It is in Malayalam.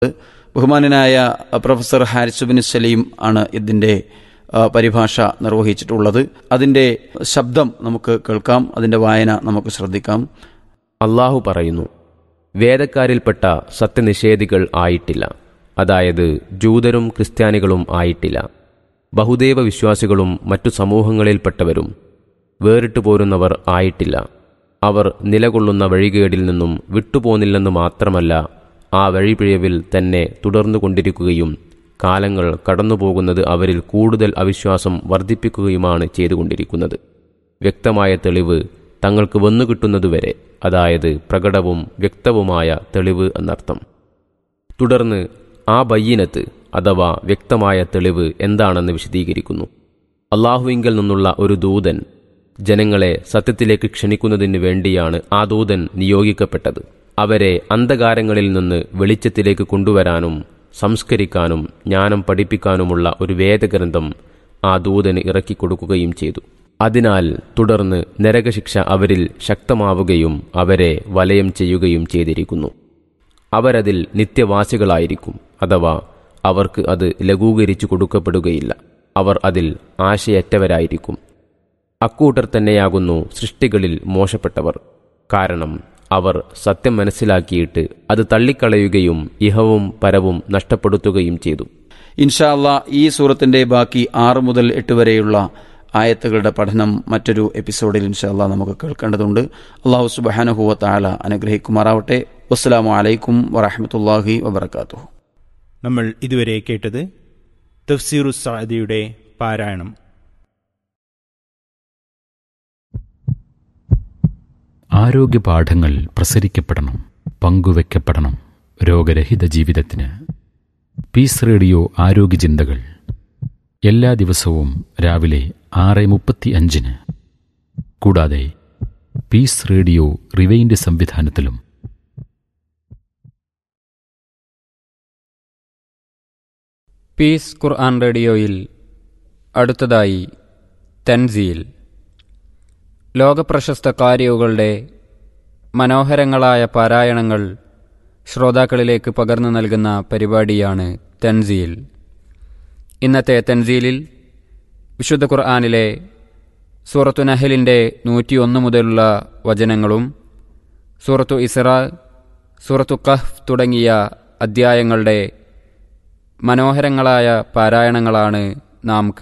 ബഹുമാനനായ പ്രൊഫസർ ഹാരിസ് ബിൻ സലീം ആണ് ഇതിൻ്റെ ആ, പരിഭാഷ നിർവഹിച്ചിട്ടുള്ളത് അതിൻ്റെ ശബ്ദം നമുക്ക് കേൾക്കാം അതിൻ്റെ വായന നമുക്ക് ശ്രദ്ധിക്കാം അള്ളാഹു പറയുന്നു വേദക്കാരിൽപ്പെട്ട സത്യനിഷേധികൾ ആയിട്ടില്ല അതായത് ജൂതരും ക്രിസ്ത്യാനികളും ആയിട്ടില്ല ബഹുദൈവ വിശ്വാസികളും മറ്റു സമൂഹങ്ങളിൽപ്പെട്ടവരും വേറിട്ടു പോരുന്നവർ ആയിട്ടില്ല അവർ നിലകൊള്ളുന്ന വഴികേടിൽ നിന്നും വിട്ടുപോന്നില്ലെന്ന് മാത്രമല്ല ആ വഴിപിഴവിൽ തന്നെ തുടർന്നുകൊണ്ടിരിക്കുകയും കാലങ്ങൾ കടന്നുപോകുന്നത് അവരിൽ കൂടുതൽ അവിശ്വാസം വർദ്ധിപ്പിക്കുകയുമാണ് ചെയ്തുകൊണ്ടിരിക്കുന്നത് വ്യക്തമായ തെളിവ് തങ്ങൾക്ക് വന്നുകിട്ടുന്നതുവരെ അതായത് പ്രകടവും വ്യക്തവുമായ തെളിവ് എന്നർത്ഥം തുടർന്ന് ആ ബയ്യനത്ത് അഥവാ വ്യക്തമായ തെളിവ് എന്താണെന്ന് വിശദീകരിക്കുന്നു അള്ളാഹുവിങ്കിൽ നിന്നുള്ള ഒരു ദൂതൻ ജനങ്ങളെ സത്യത്തിലേക്ക് ക്ഷണിക്കുന്നതിന് വേണ്ടിയാണ് ആ ദൂതൻ നിയോഗിക്കപ്പെട്ടത് അവരെ അന്ധകാരങ്ങളിൽ നിന്ന് വെളിച്ചത്തിലേക്ക് കൊണ്ടുവരാനും സംസ്കരിക്കാനും ജ്ഞാനം പഠിപ്പിക്കാനുമുള്ള ഒരു വേദഗ്രന്ഥം ആ ദൂതന് ഇറക്കിക്കൊടുക്കുകയും ചെയ്തു അതിനാൽ തുടർന്ന് നരകശിക്ഷ അവരിൽ ശക്തമാവുകയും അവരെ വലയം ചെയ്യുകയും ചെയ്തിരിക്കുന്നു അവരതിൽ നിത്യവാസികളായിരിക്കും അഥവാ അവർക്ക് അത് ലഘൂകരിച്ചു കൊടുക്കപ്പെടുകയില്ല അവർ അതിൽ ആശയറ്റവരായിരിക്കും അക്കൂട്ടർ തന്നെയാകുന്നു സൃഷ്ടികളിൽ മോശപ്പെട്ടവർ കാരണം അവർ സത്യം മനസ്സിലാക്കിയിട്ട് അത് തള്ളിക്കളയുകയും ഇഹവും പരവും നഷ്ടപ്പെടുത്തുകയും ചെയ്തു ഇൻഷാ അള്ളാ ഈ സൂറത്തിൻ്റെ ബാക്കി ആറ് മുതൽ എട്ട് വരെയുള്ള ആയത്തുകളുടെ പഠനം മറ്റൊരു എപ്പിസോഡിൽ ഇൻഷാ അള്ളാ നമുക്ക് കേൾക്കേണ്ടതുണ്ട് അള്ളാഹു സുബാനഹുവ താല അനുഗ്രഹിക്കുമാറാവട്ടെ വസ്സലാമു അലൈക്കും വറഹമത്തല്ലാഹി വബർക്കാത്തു നമ്മൾ ഇതുവരെ കേട്ടത് തഫ്സീറു സാദിയുടെ പാരായണം ആരോഗ്യ പാഠങ്ങൾ പ്രസരിക്കപ്പെടണം പങ്കുവെക്കപ്പെടണം രോഗരഹിത ജീവിതത്തിന് പീസ് റേഡിയോ ആരോഗ്യ ചിന്തകൾ എല്ലാ ദിവസവും രാവിലെ ആറ് മുപ്പത്തി അഞ്ചിന് കൂടാതെ പീസ് റേഡിയോ റിവൈൻഡ് സംവിധാനത്തിലും പീസ് ഖുർആൻ റേഡിയോയിൽ അടുത്തതായി തൻസീൽ ലോകപ്രശസ്ത കാരികളുടെ മനോഹരങ്ങളായ പാരായണങ്ങൾ ശ്രോതാക്കളിലേക്ക് പകർന്നു നൽകുന്ന പരിപാടിയാണ് തൻസീൽ ഇന്നത്തെ തൻസീലിൽ വിശുദ്ധ ഖുർആാനിലെ സൂറത്തു നഹലിൻ്റെ നൂറ്റിയൊന്ന് മുതലുള്ള വചനങ്ങളും സൂറത്തു ഇസ്ര സൂറത്തു കഹ്ഫ് തുടങ്ങിയ അദ്ധ്യായങ്ങളുടെ മനോഹരങ്ങളായ പാരായണങ്ങളാണ് നാം